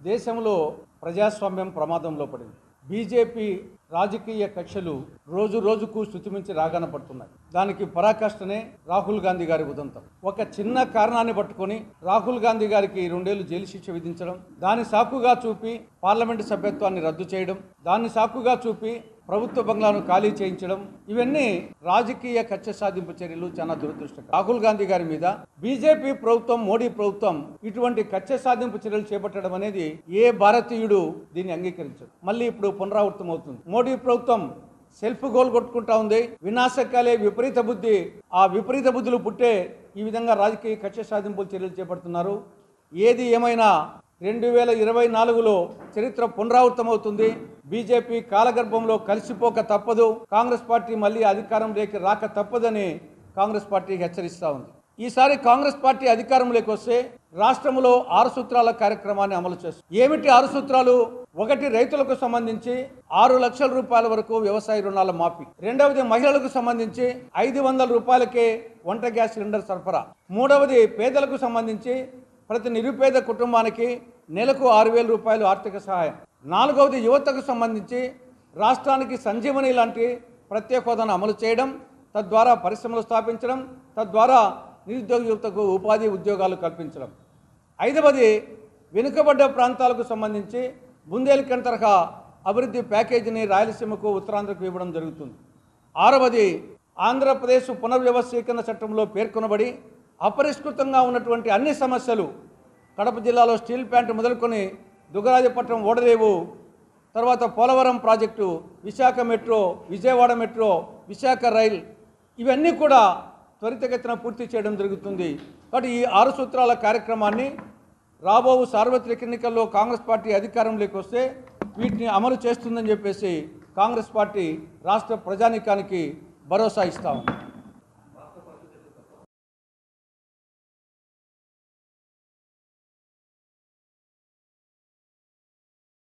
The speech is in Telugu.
దేశంలో ప్రజాస్వామ్యం ప్రమాదంలో పడింది బీజేపీ రాజకీయ కక్షలు రోజు రోజుకు శృతిమించి రాగాన పడుతున్నాయి దానికి పరాకాష్ఠనే రాహుల్ గాంధీ గారి ఉదంతం ఒక చిన్న కారణాన్ని పట్టుకొని రాహుల్ గాంధీ గారికి రెండేళ్లు జైలు శిక్ష విధించడం దాని సాకుగా చూపి పార్లమెంటు సభ్యత్వాన్ని రద్దు చేయడం దాన్ని సాకుగా చూపి ప్రభుత్వ బంగ్లాను ఖాళీ చేయించడం ఇవన్నీ రాజకీయ కక్ష సాధింపు చర్యలు చాలా దురదృష్టకరం రాహుల్ గాంధీ గారి మీద బీజేపీ ప్రభుత్వం మోడీ ప్రభుత్వం ఇటువంటి కక్ష సాధింపు చర్యలు చేపట్టడం అనేది ఏ భారతీయుడు దీన్ని అంగీకరించడు మళ్ళీ ఇప్పుడు పునరావృతం అవుతుంది మోడీ ప్రభుత్వం సెల్ఫ్ గోల్ కొట్టుకుంటా ఉంది వినాశకాలే విపరీత బుద్ధి ఆ విపరీత బుద్ధులు పుట్టే ఈ విధంగా రాజకీయ కక్ష సాధింపులు చర్యలు చేపడుతున్నారు ఏది ఏమైనా రెండు వేల ఇరవై నాలుగులో చరిత్ర పునరావృతమవుతుంది బీజేపీ కాలగర్భంలో కలిసిపోక తప్పదు కాంగ్రెస్ పార్టీ మళ్ళీ అధికారంలోకి రాక తప్పదని కాంగ్రెస్ పార్టీ హెచ్చరిస్తూ ఉంది ఈసారి కాంగ్రెస్ పార్టీ అధికారంలోకి వస్తే రాష్ట్రంలో ఆరు సూత్రాల కార్యక్రమాన్ని అమలు చేస్తుంది ఏమిటి ఆరు సూత్రాలు ఒకటి రైతులకు సంబంధించి ఆరు లక్షల రూపాయల వరకు వ్యవసాయ రుణాల మాఫీ రెండవది మహిళలకు సంబంధించి ఐదు వందల రూపాయలకే వంట గ్యాస్ సిలిండర్ సరఫరా మూడవది పేదలకు సంబంధించి ప్రతి నిరుపేద కుటుంబానికి నెలకు ఆరు వేల రూపాయలు ఆర్థిక సహాయం నాలుగవది యువతకు సంబంధించి రాష్ట్రానికి సంజీవని లాంటి ప్రత్యేక హోదాను అమలు చేయడం తద్వారా పరిశ్రమలు స్థాపించడం తద్వారా నిరుద్యోగ యువతకు ఉపాధి ఉద్యోగాలు కల్పించడం ఐదవది వెనుకబడ్డ ప్రాంతాలకు సంబంధించి బుందేల్ఖండ్ తరహా అభివృద్ధి ప్యాకేజీని రాయలసీమకు ఉత్తరాంధ్రకు ఇవ్వడం జరుగుతుంది ఆరవది ఆంధ్రప్రదేశ్ పునర్వ్యవస్థీకరణ చట్టంలో పేర్కొనబడి అపరిష్కృతంగా ఉన్నటువంటి అన్ని సమస్యలు కడప జిల్లాలో స్టీల్ ప్లాంట్ మొదలుకొని దుగ్గరాజపట్నం ఓడరేవు తర్వాత Polavaram project Visakha metro Vijayawada metro Visakha rail ఇవన్నీ కూడా త్వరితగతిన పూర్తి చేయడం జరుగుతుంది కాబట్టి ఈ ఆరు సూత్రాల కార్యక్రమాన్ని రాబో సార్వత్రిక ఎన్నికల్లో కాంగ్రెస్ పార్టీ అధికారంలోకి వస్తే వీటిని అమలు చేస్తుందని చెప్పేసి కాంగ్రెస్ పార్టీ రాష్ట్ర ప్రజానీకానికి భరోసా ఇస్తాము